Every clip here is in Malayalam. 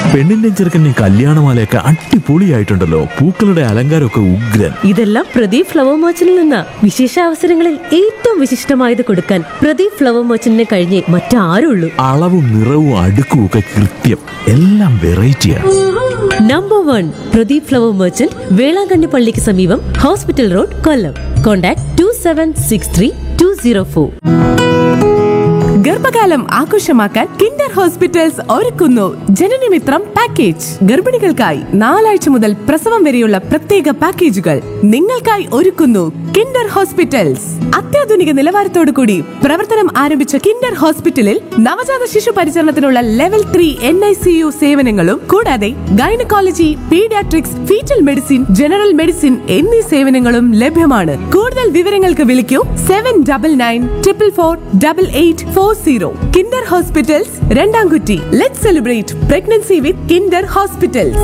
പെണ്ണിന്റെ ചെറുക്കന്റെ കല്യാണമാലയൊക്കെ അടിപൊളിയായിട്ടുണ്ടല്ലോ പൂക്കളുടെ അലങ്കാരമൊക്കെ ഉഗ്രൻ ഇതെല്ലാം പ്രദീപ് ഫ്ലവർ മർച്ചന്റിൽ നിന്ന വിശേഷ അവസരങ്ങളിൽ ഏറ്റവും വിശിഷ്ടമായത് കൊടുക്കാൻ പ്രദീപ് ഫ്ലവർ മർച്ചന്റിനെ കഴിഞ്ഞേ മറ്റാരുള്ളൂ അളവും നിറവും അടുക്കും ഒക്കെ കൃത്യം എല്ലാം വെറൈറ്റിയാണ് number one Pradeep flower merchant Velankanni പള്ളിക്ക് സമീപം hospital road Kollam contact two seven six three two zero four ഗർഭകാലം ആഘോഷമാക്കാൻ കിൻഡർ ഹോസ്പിറ്റൽസ് ഒരുക്കുന്നു ജനനമിത്രം പാക്കേജ് ഗർഭിണികൾക്കായി നാലാഴ്ച മുതൽ പ്രസവം വരെയുള്ള പ്രത്യേക പാക്കേജുകൾ നിങ്ങൾക്കായി ഒരുക്കുന്നു കിൻഡർ ഹോസ്പിറ്റൽസ് അത്യാധുനിക നിലവാരത്തോടു കൂടി പ്രവർത്തനം ആരംഭിച്ച കിൻഡർ ഹോസ്പിറ്റലിൽ നവജാത ശിശു പരിചരണത്തിനുള്ള level three N I C U സേവനങ്ങളും കൂടാതെ gynaecology paediatrics foetal medicine general medicine എന്നീ സേവനങ്ങളും ലഭ്യമാണ് കൂടുതൽ വിവരങ്ങൾക്ക് വിളിക്കൂ seven double nine triple four double eight four zero Kinder hospitals Randamkutty let celebrate pregnancy with Kinder hospitals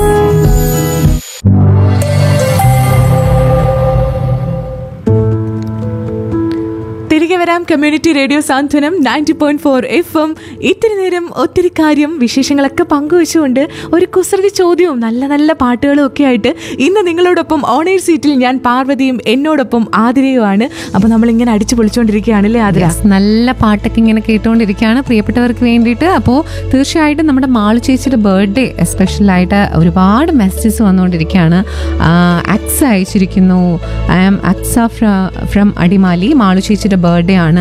തിരികെ വരാം community radio Santhwanam ninety point four F M ഇത്തിരി നേരം ഒത്തിരി കാര്യം വിശേഷങ്ങളൊക്കെ പങ്കുവെച്ചുകൊണ്ട് ഒരു കുസൃതി ചോദ്യവും നല്ല നല്ല പാട്ടുകളും ഒക്കെ ആയിട്ട് ഇന്ന് നിങ്ങളോടൊപ്പം ഓണേർ സീറ്റിൽ ഞാൻ പാർവതിയും എന്നോടൊപ്പം ആതിരയുമാണ് അപ്പോൾ നമ്മളിങ്ങനെ അടിച്ചു പൊളിച്ചുകൊണ്ടിരിക്കുകയാണല്ലേ ആതിര Yes, നല്ല പാട്ടൊക്കെ ഇങ്ങനെ കേട്ടുകൊണ്ടിരിക്കുകയാണ് പ്രിയപ്പെട്ടവർക്ക് വേണ്ടിയിട്ട് അപ്പോൾ തീർച്ചയായിട്ടും നമ്മുടെ മാളു ചേച്ചിയുടെ ബർത്ത്ഡേ സ്പെഷ്യലായിട്ട് ഒരുപാട് മെസ്സേജസ് വന്നുകൊണ്ടിരിക്കുകയാണ് അക്സ അയച്ചിരിക്കുന്നു I am Aksa from Adimali Malu ചേച്ചിയുടെ ബർത്ത്ഡേ ആണ്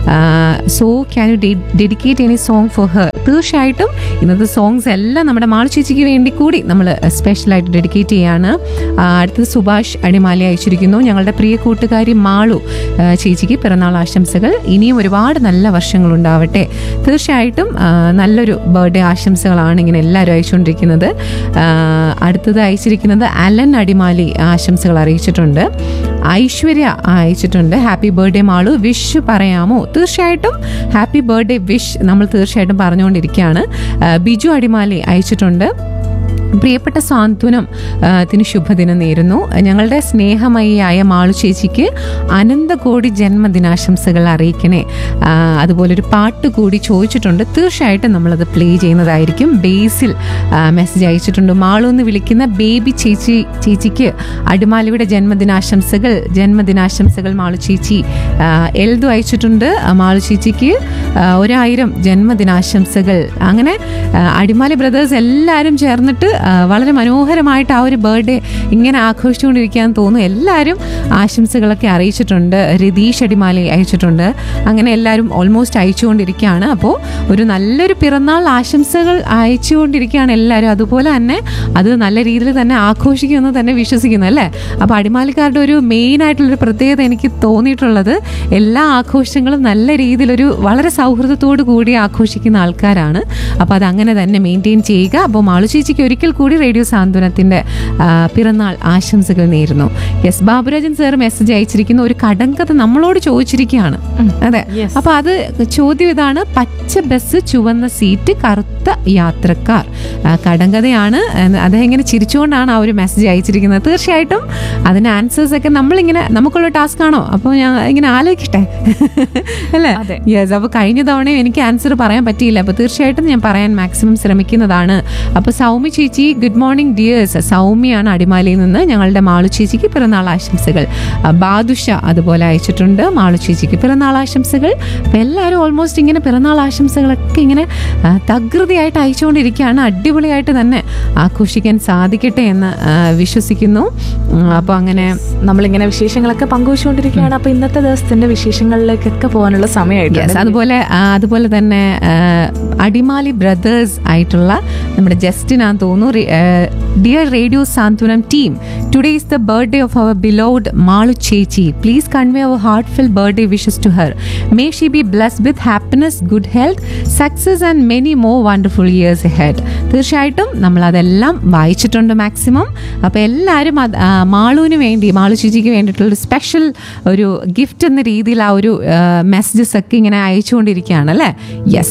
so can you dedicate any song for her തീർച്ചയായിട്ടും ഇന്നത്തെ സോങ്സ് എല്ലാം നമ്മുടെ മാളു ചേച്ചിക്ക് വേണ്ടി കൂടി നമ്മൾ സ്പെഷ്യലായിട്ട് ഡെഡിക്കേറ്റ് ചെയ്യാണ് ആ, അടുത്തത് സുഭാഷ് അടിമാലി അയച്ചിരിക്കുന്നു ഞങ്ങളുടെ പ്രിയ കൂട്ടുകാരി മാളു ആ, ചേച്ചിക്ക് പിറന്നാൾ ആശംസകൾ ഇനിയും ഒരുപാട് നല്ല വർഷങ്ങൾ ഉണ്ടാവട്ടെ തീർച്ചയായിട്ടും ആ, നല്ലൊരു ബർത്ത്ഡേ ആശംസകളാണ് ഇങ്ങനെ എല്ലാവരും അയച്ചുകൊണ്ടിരിക്കുന്നത് ആ, അടുത്തത് അയച്ചിരിക്കുന്നത് അലൻ അടിമാലി ആശംസകൾ അറിയിച്ചിട്ടുണ്ട് ഐശ്വര്യ അയച്ചിട്ടുണ്ട് ഹാപ്പി ബർത്ത്ഡേ മാളു വിഷ് പറയാമോ തീർച്ചയായിട്ടും ഹാപ്പി ബർത്ത്ഡേ വിഷ് നമ്മൾ തീർച്ചയായിട്ടും പറഞ്ഞുകൊണ്ടിരിക്കുകയാണ് ആ, ബിജു അടിമാലി അയച്ചിട്ടുണ്ട് പ്രിയപ്പെട്ട സാന്ത്വനം ആ, ത്തിന് ശുഭദിനം നേരുന്നു ഞങ്ങളുടെ സ്നേഹമയിയായ മാളു ചേച്ചിക്ക് അനന്തകോടി ജന്മദിനാശംസകൾ അറിയിക്കണേ ആ, അതുപോലെ ഒരു പാട്ട് കൂടി ചോദിച്ചിട്ടുണ്ട് തീർച്ചയായിട്ടും നമ്മളത് പ്ലേ ചെയ്യുന്നതായിരിക്കും ബേസിൽ മെസ്സേജ് അയച്ചിട്ടുണ്ട് മാളു എന്ന് വിളിക്കുന്ന ബേബി ചേച്ചി ചേച്ചിക്ക് അടിമാലിയുടെ ജന്മദിനാശംസകൾ ജന്മദിനാശംസകൾ മാളു ചേച്ചി ആ, എൽദു അയച്ചിട്ടുണ്ട് ആ, മാളു ചേച്ചിക്ക് ആ, ഒരായിരം ജന്മദിനാശംസകൾ അങ്ങനെ ആ, അടിമാലി ബ്രദേഴ്സ് എല്ലാവരും ചേർന്നിട്ട് ആ, വളരെ മനോഹരമായിട്ട് ആ ഒരു ബർത്ത്ഡേ ഇങ്ങനെ ആഘോഷിച്ചുകൊണ്ടിരിക്കാൻ തോന്നുന്നു എല്ലാവരും ആശംസകളൊക്കെ അറിയിച്ചിട്ടുണ്ട് രതീഷ് അടിമാലി അയച്ചിട്ടുണ്ട് അങ്ങനെ എല്ലാവരും ഓൾമോസ്റ്റ് അയച്ചുകൊണ്ടിരിക്കുകയാണ് അപ്പോൾ ഒരു നല്ലൊരു പിറന്നാൾ ആശംസകൾ അയച്ചുകൊണ്ടിരിക്കുകയാണ് എല്ലാവരും അതുപോലെ തന്നെ അത് നല്ല രീതിയിൽ തന്നെ ആഘോഷിക്കുമെന്ന് തന്നെ വിശ്വസിക്കുന്നു അല്ലേ അപ്പോൾ അടിമാലിക്കാരുടെ ഒരു മെയിൻ ആയിട്ടുള്ളൊരു പ്രത്യേകത എനിക്ക് തോന്നിയിട്ടുള്ളത് എല്ലാ ആഘോഷങ്ങളും നല്ല രീതിയിലൊരു വളരെ സൗഹൃദത്തോടു കൂടി ആഘോഷിക്കുന്ന ആൾക്കാരാണ് അപ്പോൾ അത് അങ്ങനെ തന്നെ മെയിൻറ്റെയിൻ ചെയ്യുക അപ്പോൾ മാളു ചേച്ചിക്ക് ഒരിക്കൽ കൂടി റേഡിയോ സാന്ത്വനത്തിൻ്റെ ആ, പിറന്നാൾ ആശംസകൾ നേരുന്നു യെസ് ബാബുരാജൻ സാർ മെസ്സേജ് അയച്ചിരിക്കുന്ന ഒരു കടങ്കഥ നമ്മളോട് ചോദിച്ചിരിക്കുകയാണ് അതെ അപ്പോൾ അത് ചോദ്യം ഇതാണ് പച്ച ബസ് ചുവന്ന സീറ്റ് കറുത്ത യാത്രക്കാർ ആ, കടങ്കഥയാണ് എന്ന് അദ്ദേഹം ഇങ്ങനെ ചിരിച്ചുകൊണ്ടാണ് ആ ഒരു മെസ്സേജ് അയച്ചിരിക്കുന്നത് തീർച്ചയായിട്ടും അതിന് ആൻസേഴ്സ് ഒക്കെ നമ്മളിങ്ങനെ നമുക്കുള്ള ടാസ്ക് ആണോ അപ്പോൾ ഞാൻ ഇങ്ങനെ ആലോചിക്കട്ടെ അല്ലേ യെസ് അപ്പോൾ കഴിഞ്ഞ തവണയും എനിക്ക് ആൻസർ പറയാൻ പറ്റിയില്ല അപ്പോൾ തീർച്ചയായിട്ടും ഞാൻ പറയാൻ മാക്സിമം ശ്രമിക്കുന്നതാണ് അപ്പോൾ സൗമ്യ ചേച്ചി ഗുഡ് മോർണിംഗ് ഡിയേഴ്സ് സൗമ്യയാണ് അടിമാലിയിൽ നിന്ന് ഞങ്ങളുടെ മാളു ചേച്ചിക്ക് പിറന്നാൾ ആശംസകൾ ആ, ബാദുഷ അതുപോലെ അയച്ചിട്ടുണ്ട് മാളു ചേച്ചിക്ക് പിറന്നാൾ ആശംസകൾ അപ്പോൾ എല്ലാവരും ഓൾമോസ്റ്റ് ഇങ്ങനെ പിറന്നാൾ ആശംസകളൊക്കെ ഇങ്ങനെ ആ, തകൃതിയായിട്ട് അയച്ചുകൊണ്ടിരിക്കുകയാണ് അടിപൊളിയായിട്ട് തന്നെ ആഘോഷിക്കാൻ സാധിക്കട്ടെ എന്ന് ആ, വിശ്വസിക്കുന്നു ഉം, അപ്പോൾ അങ്ങനെ നമ്മളിങ്ങനെ വിശേഷങ്ങളൊക്കെ പങ്കുവച്ചുകൊണ്ടിരിക്കുകയാണ് അപ്പൊ ഇന്നത്തെ ദിവസത്തിന്റെ വിശേഷങ്ങളിലേക്കൊക്കെ പോകാനുള്ള Yes, സമയമായിട്ടുണ്ട് അതുപോലെ ആ, അതുപോലെ തന്നെ ആ, അടിമാലി ബ്രദേഴ്സ് ആയിട്ടുള്ള നമ്മുടെ ജസ്റ്റിനാന്ന് തോന്നുന്നു dear radio Santhwanam team today is the birthday of our beloved Malu ചേച്ചി please convey our heartfelt birthday wishes to her may she be blessed with happiness good health success and many more wonderful years head തീർച്ചയായിട്ടും നമ്മൾ അതെല്ലാം വായിച്ചിട്ടുണ്ട് മാക്സിമം അപ്പോൾ എല്ലാവരും അത് ആ, മാളുവിന് വേണ്ടി മാളു ചേച്ചിക്ക് വേണ്ടിയിട്ടുള്ള സ്പെഷ്യൽ ഒരു ഗിഫ്റ്റ് എന്ന രീതിയിൽ ആ ഒരു മെസ്സേജസ് ഒക്കെ ഇങ്ങനെ അയച്ചുകൊണ്ടിരിക്കുകയാണ് അല്ലേ യെസ്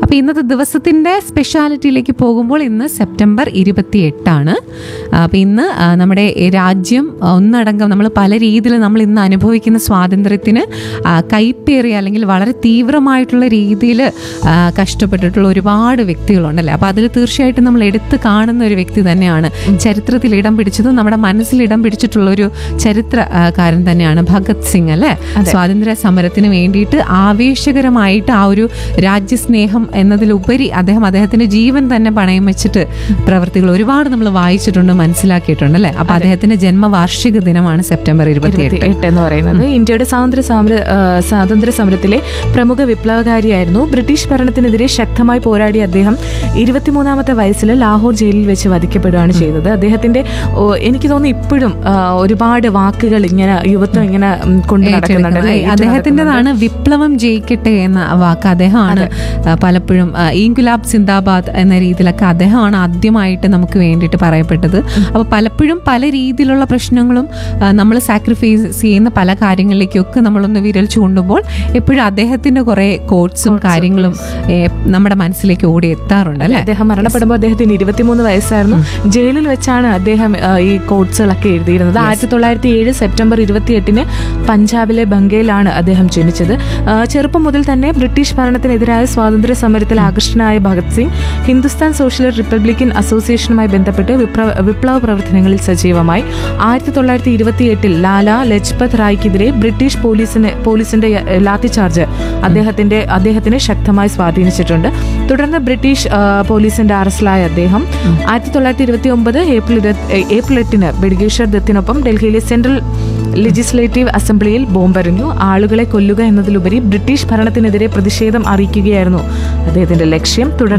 അപ്പോൾ ഇന്നത്തെ ദിവസത്തിൻ്റെ സ്പെഷ്യാലിറ്റിയിലേക്ക് പോകുമ്പോൾ ഇന്ന് സെപ്റ്റംബർ ഇരുപത്തി എട്ടാണ് അപ്പോൾ ഇന്ന് ആ, നമ്മുടെ രാജ്യം ഒന്നടങ്കം നമ്മൾ പല രീതിയിൽ നമ്മൾ ഇന്ന് അനുഭവിക്കുന്ന സ്വാതന്ത്ര്യത്തിന് ആ, കൈപ്പേറിയ അല്ലെങ്കിൽ വളരെ തീവ്രമായിട്ടുള്ള രീതിയിൽ കഷ്ടപ്പെട്ടിട്ടുള്ള ഒരുപാട് വ്യക്തികളുണ്ടല്ലേ അപ്പോൾ അതിൽ തീർച്ചയായിട്ടും നമ്മൾ എടുത്തു കാണുന്ന ഒരു വ്യക്തി തന്നെയാണ് ചരിത്രത്തിൽ ഇടം പിടിച്ചതും നമ്മുടെ മനസ്സിൽ ഇടം പിടിച്ചിട്ടുള്ള ഒരു ചരിത്രകാരൻ തന്നെയാണ് ഭഗത് സിംഗ് അല്ലേ സ്വാതന്ത്ര്യ സമരത്തിന് വേണ്ടിയിട്ട് ആവേശകരമായിട്ട് ആ ഒരു രാജ്യസ്നേഹം എന്നതിലുപരി അദ്ദേഹം അദ്ദേഹത്തിന്റെ ജീവൻ തന്നെ പണയം വെച്ചിട്ട് പ്രവൃത്തികൾ ഒരുപാട് നമ്മൾ വായിച്ചിട്ടുണ്ട് മനസ്സിലാക്കിയിട്ടുണ്ട് അല്ലേ അപ്പൊ അദ്ദേഹത്തിന്റെ ജന്മവാർഷിക ദിനമാണ് സെപ്റ്റംബർ ഇരുപത്തിയെട്ട് എട്ട് എന്ന് പറയുന്നത് ഇന്ത്യയുടെ സ്വാതന്ത്ര്യ സമര ആ, സ്വാതന്ത്ര്യ സമരത്തിലെ പ്രമുഖ വിപ്ലവകാരിയായിരുന്നു ബ്രിട്ടീഷ് ഭരണത്തിനെതിരെ ശക്തമായി പോരാടിയ അദ്ദേഹം ഇരുപത്തിമൂന്നാമത്തെ വയസ്സിൽ ലാഹോർ ജയിലിൽ വെച്ച് വധിക്കപ്പെടുകയാണ് ചെയ്തത് അദ്ദേഹത്തിന്റെ ഓ, എനിക്ക് തോന്നുന്നു ഇപ്പോഴും ആ, ഒരുപാട് വാക്കുകൾ ഇങ്ങനെ യുവത്വം ഇങ്ങനെ ഉം, കൊണ്ട് നടക്കുന്നുണ്ട് അല്ലേ? ഏറ്റു അദ്ദേഹത്തിൻ്റെതാണ് വിപ്ലവം ജയിക്കട്ടെ എന്ന വാക്ക് അദ്ദേഹമാണ് ആ, പലപ്പോഴും ആ, ഇൻകുലാബ് സിന്ദാബാദ് എന്ന രീതിയിലൊക്കെ അദ്ദേഹമാണ് ആദ്യമായിട്ട് നമുക്ക് വേണ്ടിയിട്ട് പറയപ്പെട്ടത് അപ്പോൾ പലപ്പോഴും പല രീതിയിലുള്ള പ്രശ്നങ്ങളും നമ്മൾ സാക്രിഫൈസ് ചെയ്യുന്ന പല കാര്യങ്ങളിലേക്കൊക്കെ നമ്മളൊന്ന് വിരൽ ചൂണ്ടുമ്പോൾ എപ്പോഴും അദ്ദേഹത്തിന്റെ കുറെ കോട്ട്സും കാര്യങ്ങളും ഏ, നമ്മുടെ മനസ്സിലേക്ക് ഓടി എത്താറുണ്ട് അല്ലേ അദ്ദേഹം മരണപ്പെടുമ്പോൾ അദ്ദേഹത്തിന് ഇരുപത്തിമൂന്ന് വയസ്സായിരുന്നു ജയിലിൽ വെച്ചാണ് അദ്ദേഹം ആ, ഈ കോട്സുകളൊക്കെ എഴുതിയിരുന്നത് ആയിരത്തി തൊള്ളായിരത്തി ഏഴ് സെപ്റ്റംബർ ഇരുപത്തിയെട്ടിന് പഞ്ചാബിലെ ബംഗയിലാണ് അദ്ദേഹം ജനിച്ചത് ആ, ചെറുപ്പം മുതൽ തന്നെ ബ്രിട്ടീഷ് ഭരണത്തിനെതിരായ സ്വാതന്ത്ര്യ സമരത്തിൽ ആകൃഷ്ടനായ ഭഗത് സിംഗ് ഹിന്ദുസ്ഥാൻ സോഷ്യൽ റിപ്പബ്ലിക്കൻ അസോസിയേഷനുമായി ബന്ധപ്പെട്ട് വിപ്ലവ വിപ്ലവ പ്രവർത്തനങ്ങളിൽ സജീവമായി ആയിരത്തി തൊള്ളായിരത്തി ഇരുപത്തിയെട്ടിൽ ലാല ലജ്പത് റായ്ക്കെതിരെ ബ്രിട്ടീഷ് പോലീസിന് പോലീസിന്റെ ഏഹ്, ലാത്തി ചാർജ് അദ്ദേഹത്തിന്റെ അദ്ദേഹത്തിനെ ശക്തമായി സ്വാധീനിച്ചിട്ടുണ്ട് തുടർന്ന് ബ്രിട്ടീഷ് ആ, പോലീസിന്റെ അറസ്റ്റിലായ അദ്ദേഹം ആയിരത്തി തൊള്ളായിരത്തി ഇരുപത്തി ഒമ്പത് ഏപ്രിൽ ഇരുപത്തി- ഏ- ഏപ്രിൽ എട്ടിന് ബെഡ്ഗേശ്വർ ദത്തിനൊപ്പം ഡൽഹിയിലെ സെൻട്രൽ ലെജിസ്ലേറ്റീവ് അസംബ്ലിയിൽ ബോംബെറിഞ്ഞു ആളുകളെ കൊല്ലുക എന്നതിലുപരി ബ്രിട്ടീഷ് ഭരണത്തിനെതിരെ പ്രതിഷേധം അറിയിക്കുകയായിരുന്നു അദ്ദേഹത്തിന്റെ ലക്ഷ്യം തുടർന്ന്